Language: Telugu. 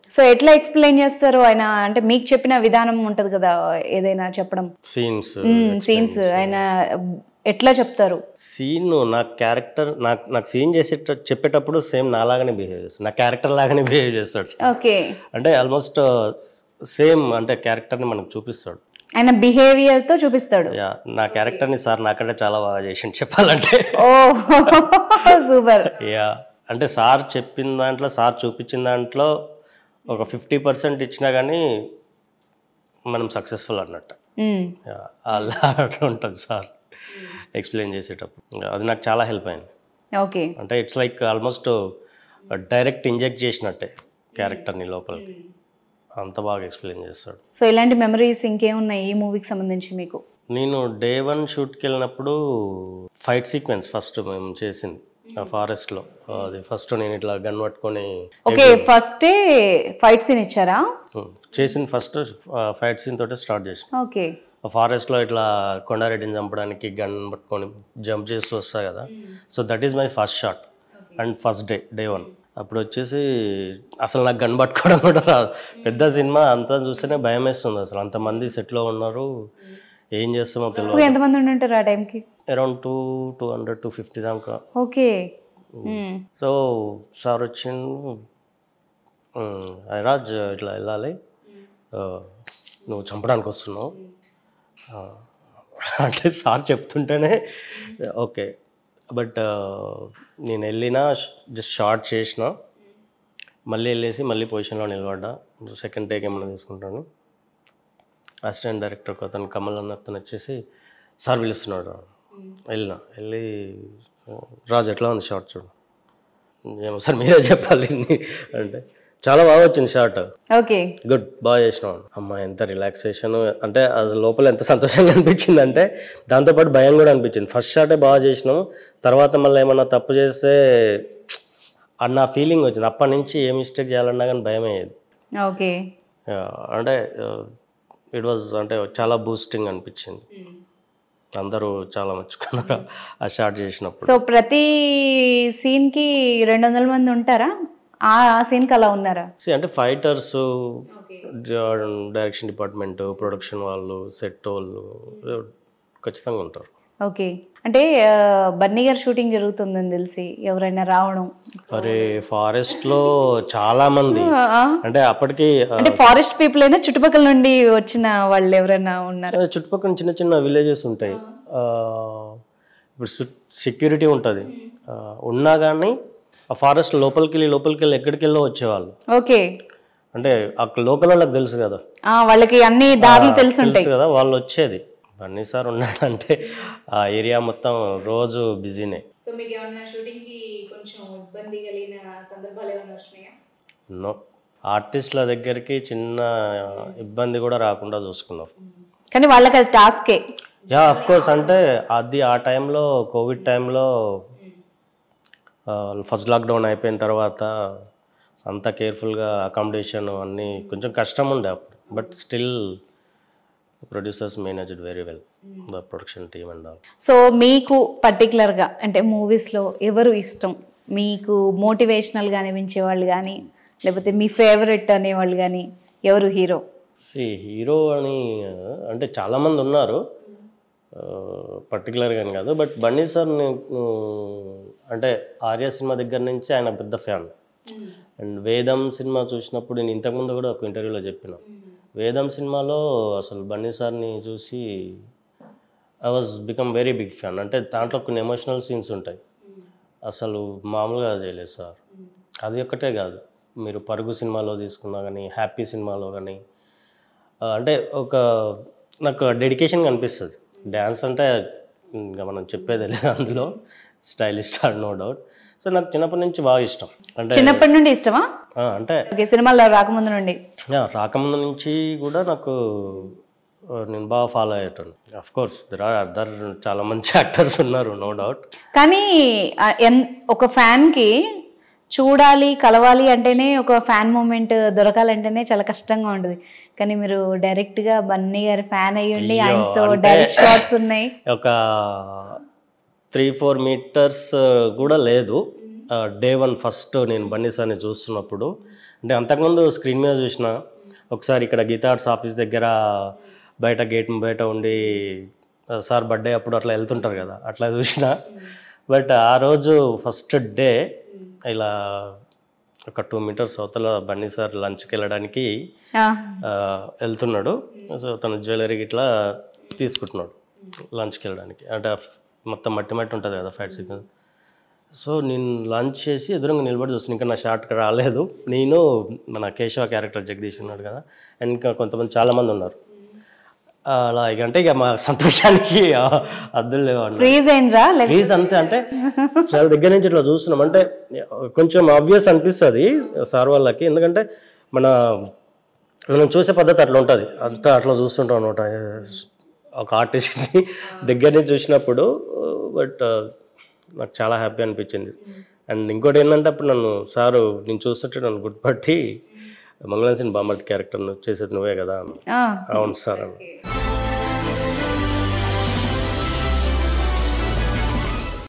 సో ఎట్లా ఎక్స్ప్లెయిన్ చేస్తారు ఆయన అంటే మీకు చెప్పిన విధానం ఉంటది కదా ఏదైనా చెప్పడం సీన్స్ సీన్స్ ఆయన ఎట్లా చెప్తారు సీన్ నా క్యారెక్టర్ నాకు నాకు సీన్ చేసేట చెప్పేటప్పుడు సేమ్ నాలాగానే బిహేవ్ చేస్తాడు నా క్యారెక్టర్ లాగానే బిహేవ్ చేస్తాడు ఓకే అంటే ఆల్మోస్ట్ సేమ్ అంటే క్యారెక్టర్ని మనకు చూపిస్తాడు ఆయన బిహేవియర్ తో చూపిస్తాడు యా నా క్యారెక్టర్ని సార్ నాకంటే చాలా బాగా చేసిండు చెప్పాలంటే ఓ సూపర్ యా అంటే సార్ చెప్పిన దాంట్లో సార్ చూపించిన దాంట్లో ఒక ఫిఫ్టీ పర్సెంట్ ఇచ్చినా కానీ మనం సక్సెస్ఫుల్ అన్నట్టు యా, అలా అట్లా ఉంటుంది సార్ ఎక్స్ప్లెయిన్ చేసేటప్పుడు అది నాకు చాలా హెల్ప్ అయింది ఓకే అంటే it's like almost direct inject చేసినట్టే క్యారెక్టర్ని లోపలికి అంత బాగా ఎక్స్ప్లెయిన్ చేస్తాడు సో ఇలాంటి మెమరీస్ ఇంకేమున్నాయి ఈ మూవీకి సంబంధించి మీకు నేను డే వన్ షూట్కి వెళ్ళినప్పుడు ఫైట్ సీక్వెన్స్ ఫస్ట్ మేము చేసింది ఆ ఫారెస్ట్లో అది ఫస్ట్ నేను ఇట్లా గన్ పట్టుకొని ఓకే ఫస్టే ఫైట్ సీన్ ఇచ్చారా ఉమ్, చేసింది ఫస్ట్ ఫైట్ సీన్ తోటే స్టార్ట్ చేసిన ఓకే ఆ ఫారెస్ట్లో ఇట్లా కొండారెడ్డిని చంపడానికి గన్ పట్టుకొని జంప్ చేస్తూ వస్తా కదా so that is my first shot and first day day one అప్పుడు వచ్చేసి అసలు నాకు గన్ పట్టుకోవడం కూడా రాదు పెద్ద సినిమా అంతా చూస్తేనే భయం వేస్తుంది అసలు అంతమంది సెట్లో ఉన్నారు ఏం చేస్తామో తెలియదు ఎంతమంది ఉండి ఉంటారు ఆ టైంకి around two two hundred to fifty దాకా ఓకే సో సార్ వచ్చిండు రాజ్ ఇట్లా వెళ్ళాలి ఆ, నువ్వు చంపడానికి వస్తున్నావు ఆ, అంటే సార్ చెప్తుంటేనే ఓకే బట్ నేను వెళ్ళినా జస్ట్ షార్ట్ చేసిన మళ్ళీ వెళ్ళేసి మళ్ళీ పొజిషన్లో నిలబడ్డా సెకండ్ టేక్ ఏమైనా తీసుకుంటాను అసిస్టెంట్ డైరెక్టర్ అతను కమల్ అన్న అతను వచ్చేసి సార్ పిలుస్తున్నాడు వెళ్ళిన వెళ్ళి రాజు ఎట్లా ఉంది షార్ట్ చూడు ఏమో సార్ మీరే చెప్పాలి అంటే చాలా బాగా వచ్చింది షార్ట్ ఓకే గుడ్ బాగా చేసినావు అమ్మ ఎంత రిలాక్సేషన్ అంటే అది లోపల ఎంత సంతోషంగా అనిపించింది అంటే దాంతోపాటు భయం కూడా అనిపించింది ఫస్ట్ షాటే బాగా చేసినాము తర్వాత మళ్ళీ ఏమన్నా తప్పు చేస్తే అన్న ఫీలింగ్ వచ్చింది అప్పటి నుంచి ఏ మిస్టేక్ చేయాలన్నా కానీ భయం అయ్యేది ఓకే Yeah, అంటే ఇట్ వాజ్ అంటే చాలా బూస్టింగ్ అనిపించింది అందరూ చాలా మెచ్చుకున్నారు ఆ షార్ట్ చేసినప్పుడు సో ప్రతి సీన్ కి రెండు వందల మంది ఉంటారా ఆ సీన్ కి అలా ఉన్నారా See, అంటే ఫైటర్స్ డైరెక్షన్ డిపార్ట్మెంట్ ప్రొడక్షన్ వాళ్ళు సెట్ వాళ్ళు ఖచ్చితంగా ఉంటారు ఓకే అంటే ఆ, బన్నీ గారు షూటింగ్ జరుగుతుందని తెలిసి ఎవరైనా రావడం మరి ఫారెస్ట్ లో చాలా మంది ఆ, అంటే అప్పటికి ఆ, అంటే ఫారెస్ట్ పీపుల్ అయినా చుట్టుపక్కల నుండి వచ్చిన వాళ్ళు ఎవరైనా ఉన్నారు చుట్టుపక్కల చిన్న చిన్న విలేజెస్ ఉంటాయి ఆ, ఇప్పుడు సెక్యూరిటీ ఉంటుంది ఉన్నా కానీ ఆ ఫారెస్ట్ లోపలికి వెళ్ళి లోపలికి వెళ్ళి ఎక్కడికి వెళ్ళో వచ్చేవాళ్ళు ఓకే అంటే అక్కడ లోకల్ వాళ్ళకి తెలుసు కదా ఆ, వాళ్ళకి అన్ని దారులు తెలిసి ఉంటాయి తెలుసు కదా వాళ్ళు వచ్చేది బన్నీ సార్ ఉన్నాడంటే ఆ ఏరియా మొత్తం రోజు బిజీనే సో మీకు ఏమన్నా షూటింగ్ కి కొంచెం ఇబ్బంది కలిగిన సందర్భాలు ఏమైనా వచ్చినాయా నో ఆర్టిస్టుల దగ్గరికి చిన్న ఇబ్బంది కూడా రాకుండా చూసుకున్నాం కానీ వాళ్ళకి అది టాస్కే యా అఫ్ కోర్స్ అంటే అది ఆ టైంలో కోవిడ్ టైంలో ఫస్ట్ లాక్డౌన్ అయిపోయిన తర్వాత అంతా కేర్ఫుల్గా అకామిడేషన్ అన్నీ కొంచెం కష్టం ఉండే అప్పుడు but still producers managed very well the production team and all so మీకు పర్టికులర్గా అంటే మూవీస్లో ఎవరు ఇష్టం మీకు మోటివేషనల్గా అనిపించే వాళ్ళు కానీ లేకపోతే మీ ఫేవరెట్ అనేవాళ్ళు కానీ ఎవరు హీరో సి హీరో అని ఆ, అంటే చాలామంది ఉన్నారు పర్టికులర్గా అని కాదు బట్ బన్నీ సార్ నేను అంటే ఆర్య సినిమా దగ్గర నుంచి ఆయన పెద్ద ఫ్యాన్ అండ్ వేదం సినిమా చూసినప్పుడు నేను ఇంతకుముందు కూడా ఒక ఇంటర్వ్యూలో చెప్పిన వేదం సినిమాలో అసలు బన్నీ సార్ని చూసి I was become very big fan అంటే దాంట్లో కొన్ని ఎమోషనల్ సీన్స్ ఉంటాయి అసలు మామూలుగా చేయలేదు సార్ అది ఒక్కటే కాదు మీరు పరుగు సినిమాలో తీసుకున్నా కానీ హ్యాపీ సినిమాలో కానీ ఆ, అంటే ఒక నాకు డెడికేషన్ కనిపిస్తుంది డ్యాన్స్ అంటే ఇంకా మనం చెప్పేది లేదు అందులో stylish star no doubt so నాకు చిన్నప్పటి నుంచి బాగా ఇష్టం అంటే చిన్నప్పటి నుండి ఇష్టమా ఆ, అంటే ఓకే సినిమాల్లో రాకముందు నుండి యా, రాకముందు నుంచి కూడా నాకు ఆ, నేను బాగా ఫాలో అయ్యేటాను of course there are other చాలా మంచి యాక్టర్స్ ఉన్నారు నో డౌట్ కానీ ఆ, ఎన్- ఒక ఫ్యాన్కి చూడాలి కలవాలి అంటేనే ఒక ఫ్యాన్ మూమెంట్ దొరకాలంటేనే చాలా కష్టంగా ఉంటుంది కానీ మీరు డైరెక్ట్గా బన్నీ గారి ఫ్యాన్ అయ్యి ఉండి అయ్యో, ఆయనతో అంటే- డైరెక్ట్ షాట్స్ ఉన్నాయి ఒక త్రీ ఫోర్ మీటర్స్ కూడా లేదు డే వన్ ఫస్ట్ నేను బన్నీ సార్ని చూస్తున్నప్పుడు అంటే అంతకుముందు స్క్రీన్ మీద చూసిన ఒకసారి ఇక్కడ గీతా ఆర్ట్స్ ఆఫీస్ దగ్గర బయట గేట్ బయట ఉండి ఆ, సార్ బర్త్డే అప్పుడు అట్లా వెళ్తుంటారు కదా అట్లా చూసిన బట్ ఆ రోజు ఫస్ట్ డే ఇలా ఒక టూ మీటర్స్ అవతల బన్నీ సార్ లంచ్కి వెళ్ళడానికి ఆ, ఆ, వెళ్తున్నాడు సో తన జ్యువెలరీ ఇట్లా తీసుకుంటున్నాడు లంచ్కి వెళ్ళడానికి అంటే ఆ మొత్తం మట్టి మట్టి ఉంటుంది కదా ఫ్యాట్ సీక్వెన్స్ సో నేను లంచ్ చేసి ఎదురుగా నిలబడి చూస్తాను ఇంకా నా షార్ట్కి రాలేదు నేను మన కేశవ క్యారెక్టర్ జగదీష్ ఉన్నాడు కదా అండ్ ఇంకా కొంతమంది చాలామంది ఉన్నారు అలా ఇక అంటే ఇక మా సంతోషానికి అద్దులు లేవు అన్నమాట. ఫ్రీజ్ అయిందిరా లేక ప్లీజ్ అంతే అంటే చాలా దగ్గర నుంచి ఇట్లా చూస్తున్నాం అంటే కొంచెం ఆబ్వియస్ అనిపిస్తుంది సార్ వాళ్ళకి ఎందుకంటే మన మనం చూసే పద్ధతి అట్లా ఉంటుంది అంతా అట్లా చూస్తుంటాం అనమాట ఒక ఆర్టిస్ట్ని దగ్గర నుంచి చూసినప్పుడు బట్ నాకు చాలా హ్యాపీ అనిపించింది అండ్ ఇంకోటి ఏంటంటే అప్పుడు నన్ను సారు నేను చూస్తుంటే నన్ను గుర్తుపట్టి మంగళం సింగ్ బామర్తి క్యారెక్టర్ చేసేది నువ్వే కదా అన్న. ఆ, అవును సార్ అన్న